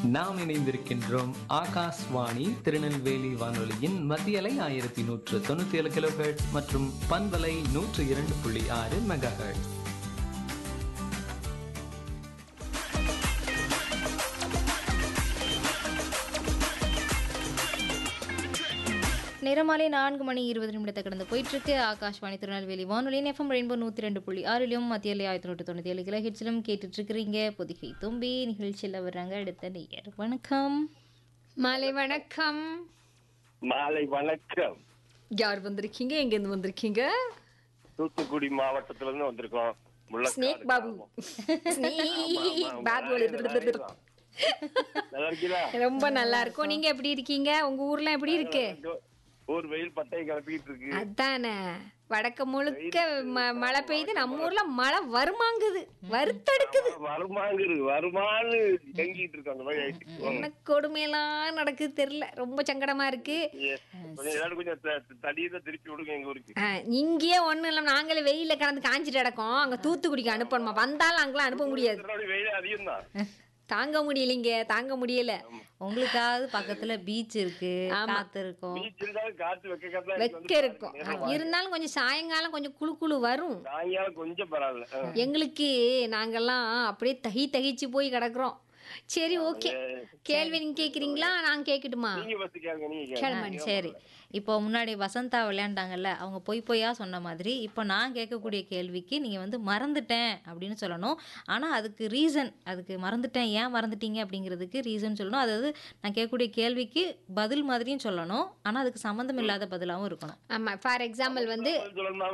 நாம் இணைந்திருக்கின்றோம் ஆகாஷ்வாணி திருநெல்வேலி வானொலியின் மத்தியலை ஆயிரத்தி நூற்று தொண்ணூத்தி ஏழு கிலோஹெர்ட்ஸ் மற்றும் பண்பலை நூற்று இரண்டு புள்ளி ஆறு மெகா நிறமாலை நான்கு மணி இருபது நிமிடத்தை கடந்து போயிட்டு இருக்கு ஆகாஷ்வாணி திருநெல்வேலி வானொலியின் எஃப்எம் ரெயின்போ நூற்றி ரெண்டு புள்ளி ஆறிலும் மத்திய ஆயிரத்தி நூற்றி தொண்ணூற்றி ஏழு கிலோ ஹிட்ஸிலும் கேட்டுட்டு இருக்கிறீங்க பொதிகை தும்பி நிகழ்ச்சியில் வர்றாங்க அடுத்த நேயர் வணக்கம் மாலை வணக்கம் மாலை வணக்கம் யார் வந்திருக்கீங்க எங்க இருந்து வந்திருக்கீங்க தூத்துக்குடி மாவட்டத்துல இருந்து வந்திருக்கோம் முள்ளக்காடு ஸ்னேக் பாபு கிராமம். ஸ்னேக் பாபு நல்லா இருக்கீங்களா ரொம்ப நல்லா இருக்கும் நீங்க எப்படி இருக்கீங்க உங்க ஊர்ல எப்படி இருக்கு ஊர் வெயில் பட்டையை கிளப்பிட்டு இருக்கு அதானே வடக்க முழுக்க ம- மழை பெய்யுது நம்ம ஊர்ல மழை வருமாங்குது வறுத்தெடுக்குது வருமாங்குது வருமான்னு எங்கிட்டு இருக்கு அந்த மாதிரி ஆயிடுச்சு. என்ன கொடுமையெல்லாம் நடக்குது தெரியல ரொம்ப சங்கடமா இருக்கு ஏ, கொஞ்சம் எல்லாரும் கொஞ்சம் த- தடியை தான் திருப்பி விடுங்க எங்க ஊருக்கு ஆ, இங்கேயே ஒண்ணும் இல்லை நாங்களே வெயில கடந்து காஞ்சிட்டு கிடக்கோம் அங்க தூத்துக்குடிக்கு அனுப்பணுமா வந்தாலும் அங்கெல்லாம் அனுப்ப முடியாது திருநெல்வேலி வெயில் அதிகம் தான் தாங்க முடியலைங்க தாங்க முடியல உங்களுக்காவது பக்கத்துல பீச் இருக்கு ஆமா. காத்து இருக்கும் பீச் இருந்தாலும் காத்து வெக்க காத்தா வெக்க இருக்கும் இருந்தாலும் கொஞ்சம் சாயங்காலம் கொஞ்சம் குளு குளு வரும் சாயங்காலம் கொஞ்சம் பரவாயில்ல ஆ. எங்களுக்கு நாங்கெல்லாம் அப்படியே தகி தகிச்சு போய் கிடக்குறோம் சரி ஓகே கேள்வி நீங்க கேக்குறீங்களா நான் கேக்கட்டுமா நீங்க பஸ் கேளுங்க நீங்க கேளுங்க. கிளம்பு சரி இப்போ முன்னாடி வசந்தா விளையாண்டாங்கல்ல அவங்க பொய் பொய்யா சொன்ன மாதிரி இப்போ நான் கேட்கக்கூடிய கேள்விக்கு நீங்கள் வந்து மறந்துட்டேன் அப்படின்னு சொல்லணும் ஆனால் அதுக்கு ரீசன் அதுக்கு மறந்துட்டேன் ஏன் மறந்துட்டீங்க அப்படிங்கிறதுக்கு ரீசன் சொல்லணும் அதாவது நான் கேட்கக்கூடிய கேள்விக்கு பதில் மாதிரியும் சொல்லணும் ஆனால் அதுக்கு சம்மந்தம் இல்லாத பதிலாகவும் இருக்கணும் ஆமா ஃபார் எக்ஸாம்பிள் வந்து சொல்லணுமா